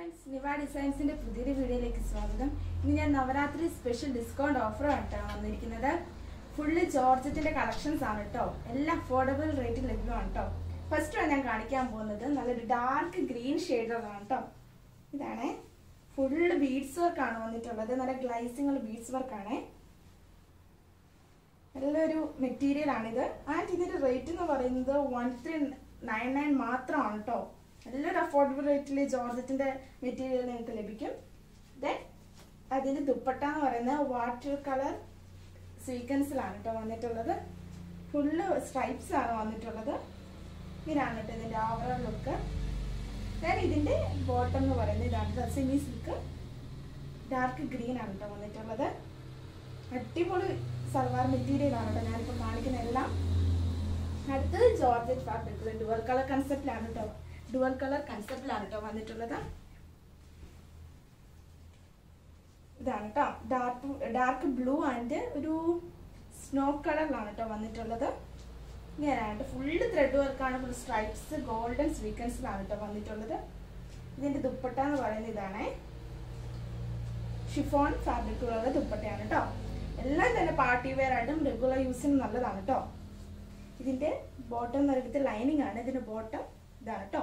friends നിവ ഡിസൈൻസിന്റെ പുതിയൊരു വീഡിയോയിലേക്ക് സ്വാഗതം ഇന്ന് ഞാൻ നവരാത്രി സ്പെഷ്യൽ ഡിസ്കൗണ്ട് ഓഫർ ആയിട്ടാണ് വന്നിരിക്കുന്നത് ഫുള്ള് ജോർജറ്റിന്റെ കളക്ഷൻസ് ആണ് കേട്ടോ എല്ലാം അഫോർഡബിൾ റേറ്റിൽ ലഭ്യമാണ് കേട്ടോ ഫസ്റ്റ് ഞാൻ കാണിക്കാൻ പോകുന്നത് നല്ലൊരു ഡാർക്ക് ഗ്രീൻ ഷെയ്ഡറാണ് കേട്ടോ ഇതാണേ ഫുള്ള് ബീഡ്സ് വർക്ക് ആണ് വന്നിട്ടുള്ളത് നല്ല ഗ്ലൈസിംഗ് ബീഡ്സ് വർക്ക് ആണേ നല്ലൊരു മെറ്റീരിയൽ ആണിത് ആൻഡ് ഇതിന്റെ റേറ്റ് എന്ന് പറയുന്നത് വൺ ത്രീ നയൻ നയൻ മാത്രമാണ് കേട്ടോ നല്ലൊരു അഫോർഡബിൾ റേറ്റിൽ ജോർജറ്റിന്റെ മെറ്റീരിയൽ നിങ്ങൾക്ക് ലഭിക്കും ദെൻ അതിന്റെ ദുപ്പട്ട എന്ന് പറയുന്നത് വാട്ടർ കളർ സീക്വൻസിലാണ് കേട്ടോ വന്നിട്ടുള്ളത് ഫുള്ള് സ്ട്രൈപ്സ് ആണ് വന്നിട്ടുള്ളത് ഇങ്ങനെയാണ് കേട്ടോ ഇതിന്റെ ഓവറോൾ ലുക്ക് ദെൻ ഇതിന്റെ ബോട്ടം എന്ന് പറയുന്നത് ഇതാണ് സെമി സിൽക്ക് ഡാർക്ക് ഗ്രീൻ ആണ് കേട്ടോ വന്നിട്ടുള്ളത് അടിപൊളി സൽവാർ മെറ്റീരിയൽ ആണ് കേട്ടോ ഞാനിപ്പോൾ കാണിക്കുന്ന എല്ലാം അടുത്തത് ജോർജറ്റ് ഫാബ്രിക് ഡുവൽ കളർ കൺസെപ്റ്റിലാണ് കേട്ടോ ഡുവൽ കളർ കൺസെപ്റ്റിലാണ് കേട്ടോ വന്നിട്ടുള്ളത് ഇതാണ് കേട്ടോ ഡാർക്ക് ഡാർക്ക് ബ്ലൂ ആൻഡ് ഒരു സ്നോ കളറിലാണ് കേട്ടോ വന്നിട്ടുള്ളത് ഇങ്ങനെയാണ് ഫുള്ള് ത്രെഡ് വർക്കാണ് ഫുൾ സ്ട്രൈപ്സ് ഗോൾഡൻ സ്വീക്കൻസിലാണ് കേട്ടോ വന്നിട്ടുള്ളത് ഇതിന്റെ ദുപ്പട്ട എന്ന് പറയുന്നത് ഇതാണേ ഷിഫോൺ ഫാബ്രിക്കുള്ള ദുപ്പട്ടയാണ് കേട്ടോ എല്ലാം തന്നെ പാർട്ടി വെയർ ആയിട്ടും റെഗുലർ യൂസിന് നല്ലതാണ് കേട്ടോ ഇതിന്റെ ബോട്ടം എന്ന് പറയുന്നത് ലൈനിങ് ആണ് ഇതിന്റെ ബോട്ടം ഇതാണ് കേട്ടോ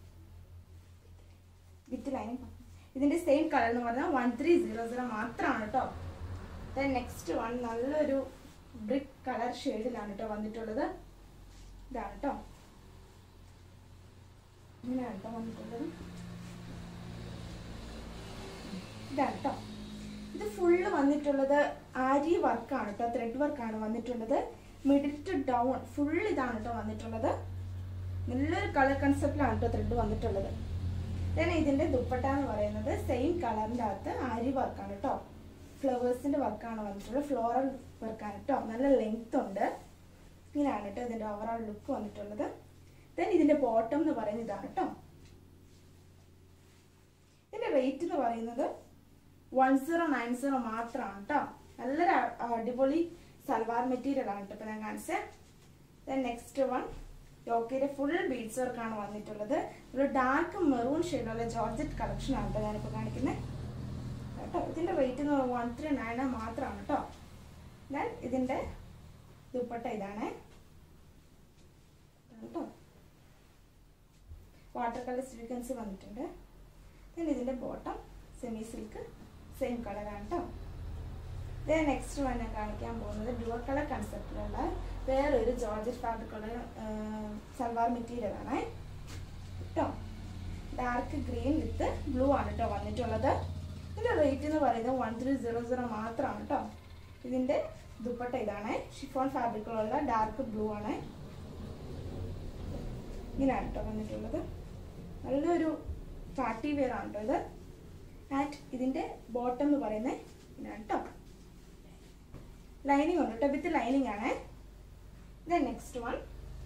വിത്ത് ലൈനിങ് ഇതിന്റെ സെയിം കളർ എന്ന് പറഞ്ഞാൽ വൺ ത്രീ സീറോ സീറോ മാത്രമാണ് കേട്ടോ ദെൻ നെക്സ്റ്റ് വൺ നല്ലൊരു ബ്രിക്ക് കളർ ഷെയ്ഡിലാണ് കേട്ടോ വന്നിട്ടുള്ളത് ഇതാണ് കേട്ടോ ഇങ്ങനെയാണ് കേട്ടോ വന്നിട്ടുള്ളത് ഇതാണ് കേട്ടോ ഇത് ഫുള്ള് വന്നിട്ടുള്ളത് ആരി വർക്കാണ് കേട്ടോ ത്രെഡ് വർക്കാണ് വന്നിട്ടുള്ളത് മിഡിൽ ടു ഡൗൺ ഫുൾ ഇതാണ് കേട്ടോ വന്നിട്ടുള്ളത് നല്ലൊരു കളർ കൺസെപ്റ്റിലാണ് കേട്ടോ ത്രെഡ് വന്നിട്ടുള്ളത് then ഇതിന്റെ ദുപ്പട്ട എന്ന് പറയുന്നത് സെയിം കളറിന്റെ അകത്ത് ആരി വർക്കാണ് കേട്ടോ ഫ്ലവേഴ്സിന്റെ വർക്കാണ് വന്നിട്ടുള്ളത് ഫ്ലോറൽ വർക്കാണ് കേട്ടോ നല്ല ലെങ്ത് ഉണ്ട് ഇങ്ങനെയാണ് കേട്ടോ ഇതിന്റെ ഓവറോൾ ലുക്ക് വന്നിട്ടുള്ളത് ദെൻ ഇതിന്റെ ബോട്ടം എന്ന് പറയുന്നത് ഇതാണ് കേട്ടോ ഇതിന്റെ റേറ്റ് എന്ന് പറയുന്നത് വൺ സീറോ നയൻ സീറോ മാത്രമാണ് കേട്ടോ നല്ലൊരു അടിപൊളി സൽവാർ മെറ്റീരിയൽ ആണ് കേട്ടോ ഇപ്പൊ ഞാൻ കാണിച്ചത് ദെൻ നെക്സ്റ്റ് വൺ യോക്കയുടെ ഫുൾ ബീഡ്സ് വർക്കാണ് വന്നിട്ടുള്ളത് ഒരു ഡാർക്ക് മെറൂൺ ഷെയ്ഡുള്ള ജോർജറ്റ് കളക്ഷൻ ആണ് കേട്ടോ ഞാനിപ്പോൾ കാണിക്കുന്നത് കേട്ടോ ഇതിന്റെ റേറ്റ് എന്ന് പറയുന്നത് വൺ ത്രീ നയൻ മാത്രമാണ് കേട്ടോ ദെൻ ഇതിന്റെ ദുപ്പട്ട ഇതാണ് കേട്ടോ വാട്ടർ കളർ സ്വീക്കൻസ് വന്നിട്ടുണ്ട് ദെൻ ഇതിന്റെ ബോട്ടം സെമി സിൽക്ക് സെയിം കളറാണ് കേട്ടോ ഇതേ നെക്സ്റ്റ് വൺ ഞാൻ കാണിക്കാൻ പോകുന്നത് ഡുവർ കളർ കൺസെപ്റ്റിലുള്ള വേറൊരു ജോർജറ്റ് ഫാബ്രിക്കുള്ള സൽവാർ മെറ്റീരിയൽ ആണ് കേട്ടോ ഡാർക്ക് ഗ്രീൻ വിത്ത് ബ്ലൂ ആണ് കേട്ടോ വന്നിട്ടുള്ളത് ഇതിന്റെ റേറ്റ് എന്ന് പറയുന്നത് വൺ ത്രീ സീറോ സീറോ മാത്രമാണ് കേട്ടോ ഇതിന്റെ ദുപ്പട്ട ഇതാണ് ഷിഫോൺ ഫാബ്രിക്കുള്ള ഡാർക്ക് ബ്ലൂ ആണ് ഇങ്ങനെയാണ് കേട്ടോ വന്നിട്ടുള്ളത് നല്ലൊരു പാർട്ടി വെയർ ആണ് കേട്ടോ ഇത് ആൻഡ് ഇതിന്റെ ബോട്ടം എന്ന് പറയുന്നത് ഇതാണ് കേട്ടോ ലൈനിങ് ഉണ്ട് കേട്ടോ വിത്ത് ലൈനിങ് ആണ് ദെൻ നെക്സ്റ്റ് വൺ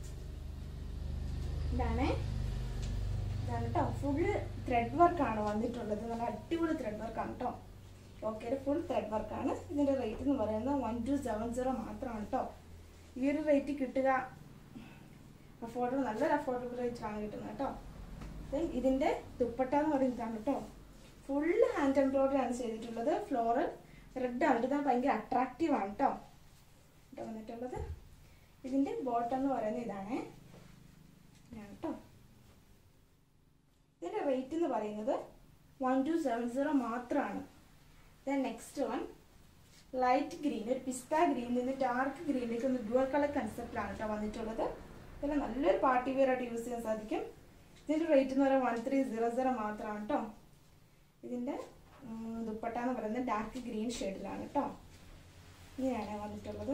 ഇതാണ് ഇതാണ് കേട്ടോ ഫുള്ള് ത്രെഡ് വർക്കാണ് വന്നിട്ടുള്ളത് നല്ല അടിപൊളി ത്രെഡ് വർക്കാണ് കേട്ടോ ഓക്കെ ഫുൾ ത്രെഡ് വർക്കാണ് ഇതിന്റെ റേറ്റ് എന്ന് പറയുന്നത് വൺ ടു സെവൻ സീറോ മാത്രമാണ് കേട്ടോ ഈ ഒരു റേറ്റ് കിട്ടുക അഫോർഡബിൾ നല്ലൊരു അഫോർഡബിൾ റേറ്റിലാണ് കിട്ടുന്നത് കേട്ടോ ദെൻ ഇതിന്റെ ദുപ്പട്ട എന്ന് പറയുന്നതാണ് കേട്ടോ ഫുള്ള് ഹാൻഡ് എംബ്രോയിഡറി ആണ് ചെയ്തിട്ടുള്ളത് ഫ്ലോറൽ റെഡ് ആണ് ഇത് ഭയങ്കര അട്രാക്റ്റീവ് ആണ് കേട്ടോ കേട്ടോ വന്നിട്ടുള്ളത് ഇതിന്റെ ബോട്ടം എന്ന് പറയുന്നത് ഇതാണ് ഇതാണ് കേട്ടോ ഇതിന്റെ റേറ്റ് എന്ന് പറയുന്നത് വൺ ടു സെവൻ സീറോ മാത്രമാണ് then next one light green ഒരു പിസ്ത ഗ്രീനിൽ നിന്ന് ഡാർക്ക് ഗ്രീനിലേക്ക് ഒന്ന് ഡുവൽ കളർ കൺസെപ്റ്റിലാണ് കേട്ടോ വന്നിട്ടുള്ളത് ഇതെല്ലാം നല്ലൊരു പാർട്ടി വെയർ ആയിട്ട് യൂസ് ചെയ്യാൻ സാധിക്കും ഇതിന്റെ റേറ്റ് എന്ന് പറയുന്നത് വൺ ത്രീ സീറോ സീറോ മാത്രമാണ് കേട്ടോ ഇതിന്റെ ദുപ്പട്ട എന്ന് പറയുന്നത് ഡാർക്ക് ഗ്രീൻ ഷെയ്ഡിലാണ് കേട്ടോ ഇങ്ങനെയാണ് വന്നിട്ടുള്ളത്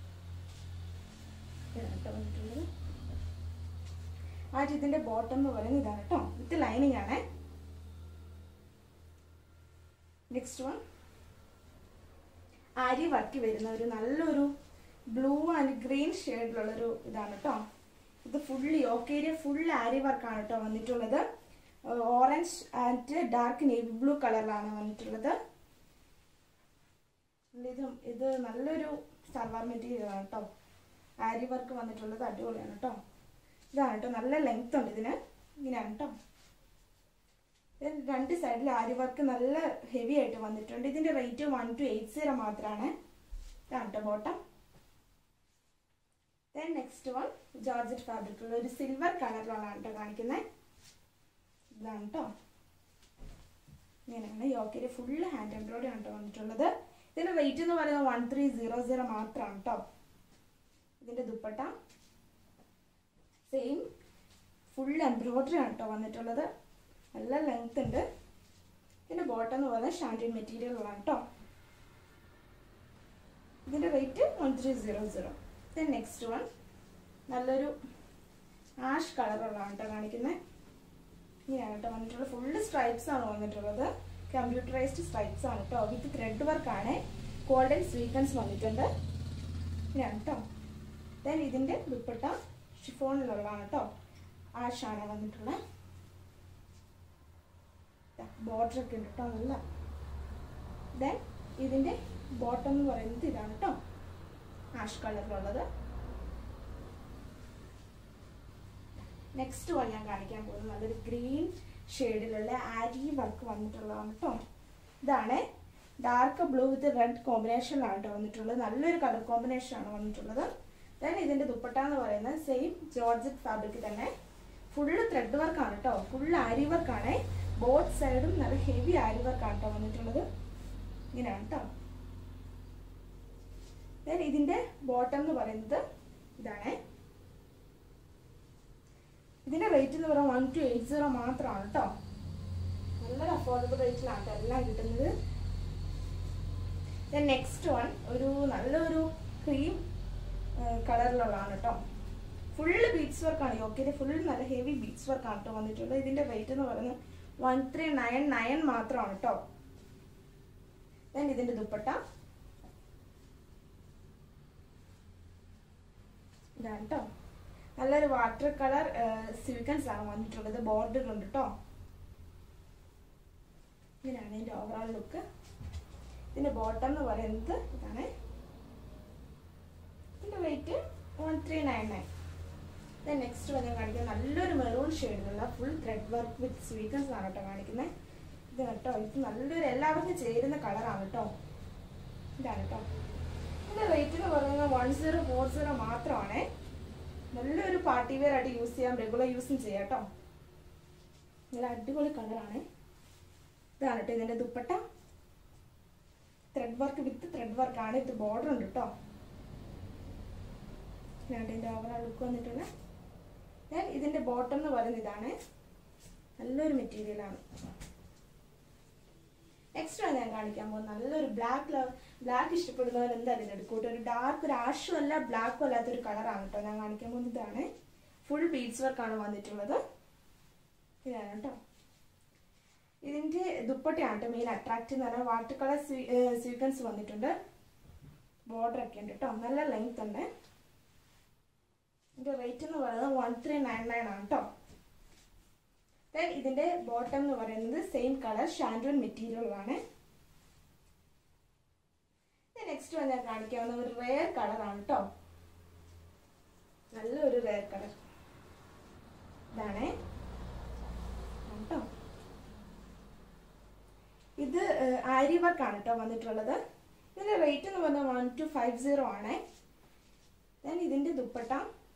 ഇതാണ് കേട്ടോ വന്നിട്ടുള്ളത് ആ ഇതിന്റെ ബോട്ടം എന്ന് പറയുന്നത് ഇതാണ് കേട്ടോ വിത്ത് ലൈനിങ് ആണ് നെക്സ്റ്റ് വൺ അരി വർക്ക് വരുന്ന ഒരു നല്ലൊരു ബ്ലൂ ആൻഡ് ഗ്രീൻ ഷെയ്ഡിലുള്ളൊരു ഇതാണ് കേട്ടോ ഇത് ഫുള്ള് യോക്കേരിയ ഫുൾ ആരി വർക്കാണ് കേട്ടോ വന്നിട്ടുള്ളത് orange and dark navy blue കളറിലാണ് വന്നിട്ടുള്ളത് ഇതും ഇത് നല്ലൊരു സൽവാർ മെറ്റീരിയൽ ആണ് കേട്ടോ ആരി വർക്ക് വന്നിട്ടുള്ളത് അടിപൊളിയാണ് കേട്ടോ ഇതാണ് കേട്ടോ നല്ല ലെങ്ത് ഉണ്ട് ഇതിന് ഇങ്ങനെയാണ് കേട്ടോ Then രണ്ട് സൈഡിൽ ആരി വർക്ക് നല്ല ഹെവി ആയിട്ട് വന്നിട്ടുണ്ട് ഇതിന്റെ rate one two eight zero മാത്രമാണ് ഇതാണ് കേട്ടോ bottom then next one georgette ഫാബ്രിക്കുള്ള ഒരു സിൽവർ കളറിലുള്ളതാണ് കേട്ടോ കാണിക്കുന്നത് ഇതാണ് കേട്ടോ ഇങ്ങനെയാണ് യോക്കയിൽ ഫുള്ള് ഹാൻഡ് എംബ്രോയിഡറി ആണ് കേട്ടോ വന്നിട്ടുള്ളത് ഇതിന്റെ റേറ്റ് എന്ന് പറയുന്നത് വൺ ത്രീ സീറോ സീറോ മാത്രമാണ് കേട്ടോ ഇതിന്റെ ദുപ്പട്ട സെയിം ഫുൾ എംബ്രോയിഡറി ആണ് കേട്ടോ വന്നിട്ടുള്ളത് നല്ല ലെങ്ത് ഉണ്ട് ഇതിന്റെ ബോട്ടം എന്ന് പറയുന്നത് ഷാൻഡിൻ മെറ്റീരിയൽ ഉള്ളതാണ് കേട്ടോ ഇതിന്റെ rate one three zero zero then next one നല്ലൊരു ആഷ് കളറുള്ളതാണ് കേട്ടോ കാണിക്കുന്നത് ഇങ്ങനെയാണ് കേട്ടോ വന്നിട്ടുള്ളത് ഫുള്ള് സ്ട്രൈപ്സ് ആണ് വന്നിട്ടുള്ളത് കമ്പ്യൂട്ടറൈസ്ഡ് സ്ട്രൈപ്സ് ആണ് കേട്ടോ വിത്ത് ത്രെഡ് വർക്ക് ആണ് ഗോൾഡൻ സ്വീക്കൻസ് വന്നിട്ടുണ്ട് ഇങ്ങനെയാണ് കേട്ടോ ദെൻ ഇതിന്റെ ദുപ്പട്ട ഷിഫോണിലുള്ളതാണ് കേട്ടോ ആഷാണ് വന്നിട്ടുള്ളത് ബോർഡർ ഒക്കെ ഉണ്ട് കേട്ടോ നല്ല ദെൻ ഇതിന്റെ ബോട്ടം എന്ന് പറയുന്നത് ഇതാണ് കേട്ടോ ആഷ് കളറിലുള്ളത് നെക്സ്റ്റ് വൺ ഞാൻ കാണിക്കാൻ പോകുന്നത് നല്ലൊരു ഗ്രീൻ ഷെയ്ഡിലുള്ള ആരി വർക്ക് വന്നിട്ടുള്ളതാണ് കേട്ടോ ഇതാണ് ഡാർക്ക് ബ്ലൂ വിത്ത് റെഡ് കോമ്പിനേഷനിലാണ് കേട്ടോ വന്നിട്ടുള്ളത് നല്ലൊരു കളർ കോമ്പിനേഷൻ ആണ് വന്നിട്ടുള്ളത് ദെൻ ഇതിന്റെ ദുപ്പട്ട എന്ന് പറയുന്നത് സെയിം ജോർജറ്റ് ഫാബ്രിക് തന്നെ ഫുള്ള് ത്രെഡ് വർക്ക് ആണ് കേട്ടോ ഫുൾ ആരി വർക്ക് ആണ് ബോത്ത് സൈഡും നല്ല ഹെവി ആരി വർക്ക് ആണ് കേട്ടോ വന്നിട്ടുള്ളത് ഇങ്ങനെയാണ് കേട്ടോ ദെൻ ഇതിന്റെ ബോട്ടം എന്ന് പറയുന്നത് ഇതാണ് ഇതിന്റെ റേറ്റ് എന്ന് പറയുന്നത് വൺ ടു എയ്റ്റ് സീറോ മാത്രമാണ് കേട്ടോ നല്ലൊരു അഫോർഡബിൾ റേറ്റിലാണ് കേട്ടോ എല്ലാം കിട്ടുന്നത് ദെൻ നെക്സ്റ്റ് വൺ ഒരു നല്ലൊരു ക്രീം കളറിലുള്ളതാണ് കേട്ടോ ഫുള്ള് ബീഡ്സ് വർക്കാണ് യോക്കയിൽ ഫുൾ നല്ല ഹെവി ബീഡ്സ് വർക്കാണ് കേട്ടോ വന്നിട്ടുള്ളത് ഇതിന്റെ റേറ്റ് എന്ന് പറയുന്നത് വൺ ത്രീ നയൻ നയൻ മാത്രമാണ് കേട്ടോ ദെൻ ഇതിന്റെ ദുപ്പട്ട ഇതാണ് കേട്ടോ നല്ലൊരു വാട്ടർ കളർ സിൽക്കൻസ് ആണ് വന്നിട്ടുള്ളത് ബോർഡർ ഉണ്ട് കേട്ടോ ഇങ്ങനെയാണ് ഇതിന്റെ ഓവറോൾ ലുക്ക് ഇതിന്റെ ബോട്ടം എന്ന് പറയുന്നത് ഇതാണ് ഇതിന്റെ weight one three nine nine next വന്ന് കാണിക്കുന്നത് നല്ലൊരു മെറൂൺ ഷെയ്ഡിലുള്ള full thread work with sequins ആണ് കേട്ടോ കാണിക്കുന്നത് ഇത് കേട്ടോ ഇത് നല്ലൊരു എല്ലാവർക്കും ചേരുന്ന കളറാണ് കേട്ടോ ഇതാണ് കേട്ടോ ഇതിന്റെ റേറ്റ് എന്ന് പറയുന്നത് വൺ സീറോ ഫോർ സീറോ മാത്രമാണ് നല്ലൊരു പാർട്ടി വെയർ ആയിട്ട് യൂസ് ചെയ്യാം റെഗുലർ യൂസും ചെയ്യാം കേട്ടോ നല്ല അടിപൊളി കളറാണ് ഇതാണ് കേട്ടോ ഇതിന്റെ dupatta thread work with thread work ആണ് ഇത് ബോർഡർ ഉണ്ട് കേട്ടോ ഇതാണ് ഇതിന്റെ ഓവറോൾ ലുക്ക് വന്നിട്ടുള്ള ഞാൻ ഇതിന്റെ ബോട്ടം എന്ന് പറയുന്നത് ഇതാണ് നല്ലൊരു മെറ്റീരിയൽ ആണ് നെക്സ്റ്റ് ആണ് ഞാൻ കാണിക്കാൻ പോകുന്നത് നല്ലൊരു ബ്ലാക്ക് ബ്ലാക്ക് ഇഷ്ടപ്പെടുന്നവർ എന്തായാലും ഇത് എടുക്കൂട്ടോ ഒരു ഡാർക്ക് ഒരു ആഷും അല്ല ബ്ലാക്കും അല്ലാത്തൊരു കളറാണ് കേട്ടോ ഞാൻ കാണിക്കാൻ പോകുന്നത് ഇതാണ് ഫുൾ ബീഡ്സ് വർക്കാണ് വന്നിട്ടുള്ളത് ഇതാണ് കേട്ടോ ഇതിന്റെ ദുപ്പട്ടയാണ് കേട്ടോ മെയിൻ അട്രാക്റ്റ് എന്ന് പറഞ്ഞാൽ വാട്ടർ കളർ സ്വീക്കൻസ് വന്നിട്ടുണ്ട് ബോർഡർ ഒക്കെ ഉണ്ട് കേട്ടോ നല്ല ലെങ്ത് ഉണ്ട് ഇതിന്റെ റേറ്റ് എന്ന് പറയുന്നത് വൺ ത്രീ നയൻ നയൻ ആണ് കേട്ടോ ദെൻ ഇതിന്റെ ബോട്ടം എന്ന് പറയുന്നത് സെയിം കളർ ഷാൻഡോൺ മെറ്റീരിയലാണ് നെക്സ്റ്റ് വന്ന് ഞാൻ കാണിക്കാവുന്ന ഒരു റെയർ കളറാണ് കേട്ടോ നല്ലൊരു റെയർ കളർ ഇതാണ് കേട്ടോ ഇത് ആരി വർക്ക് ആണ് കേട്ടോ വന്നിട്ടുള്ളത് ഇതിന്റെ റേറ്റ് എന്ന് പറഞ്ഞാൽ വൺ ടു ഫൈവ് സീറോ ആണ് ദെൻ ഇതിന്റെ dupatta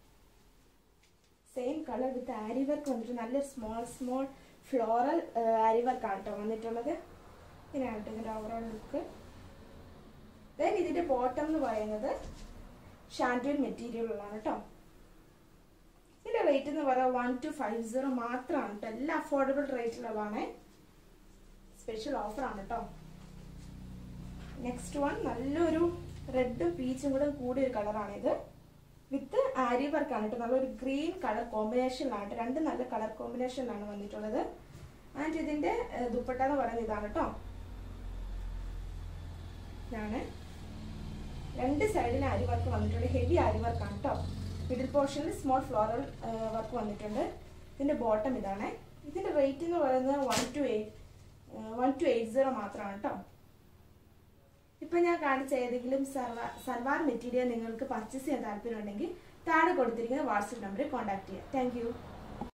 same colour with aari work വന്നിട്ട് നല്ലൊരു small small floral aari work ആണ് കേട്ടോ വന്നിട്ടുള്ളത് ഇങ്ങനെയാണ് കേട്ടോ ഇതിന്റെ ഓവറോൾ ലുക്ക് ദെൻ ഇതിന്റെ ബോട്ടം എന്ന് പറയുന്നത് ഷാൻഡ്യൂൻ മെറ്റീരിയൽ ഉള്ളതാണ് കേട്ടോ ഇതിന്റെ റേറ്റ് എന്ന് പറയുന്നത് വൺ ടു ഫൈവ് സീറോ മാത്രമാണ് കേട്ടോ എല്ലാം അഫോർഡബിൾ റേറ്റിലുള്ളതാണ് സ്പെഷ്യൽ ഓഫർ ആണ് കേട്ടോ നെക്സ്റ്റ് വൺ നല്ലൊരു റെഡും പീച്ചും കൂടെ കൂടിയ ഒരു കളറാണ് ഇത് വിത്ത് ആരി വർക്ക് ആണ് കേട്ടോ നല്ലൊരു ഗ്രീൻ കളർ കോമ്പിനേഷനിലാണ് കേട്ടോ രണ്ട് നല്ല കളർ കോമ്പിനേഷനിലാണ് വന്നിട്ടുള്ളത് ആൻഡ് ഇതിന്റെ ദുപ്പട്ട എന്ന് പറയുന്നത് ഇതാണ് കേട്ടോ ഇതാണ് രണ്ട് സൈഡിൽ ആരി വർക്ക് വന്നിട്ടുണ്ട് ഹെവി ആരി വർക്ക് ആണ് കേട്ടോ മിഡിൽ പോർഷനിൽ സ്മോൾ ഫ്ലോറൽ വർക്ക് വന്നിട്ടുണ്ട് ഇതിന്റെ ബോട്ടം ഇതാണ് ഇതിന്റെ റേറ്റ് എന്ന് പറയുന്നത് one two eight one two eight zero മാത്രമാണ് കേട്ടോ ഇപ്പൊ ഞാൻ കാണിച്ച ഏതെങ്കിലും സൽവാർ മെറ്റീരിയൽ നിങ്ങൾക്ക് പർച്ചേസ് ചെയ്യാൻ താല്പര്യമുണ്ടെങ്കിൽ താഴെ കൊടുത്തിരിക്കുന്ന വാട്സപ്പ് നമ്പറിൽ കോൺടാക്ട് ചെയ്യാം താങ്ക്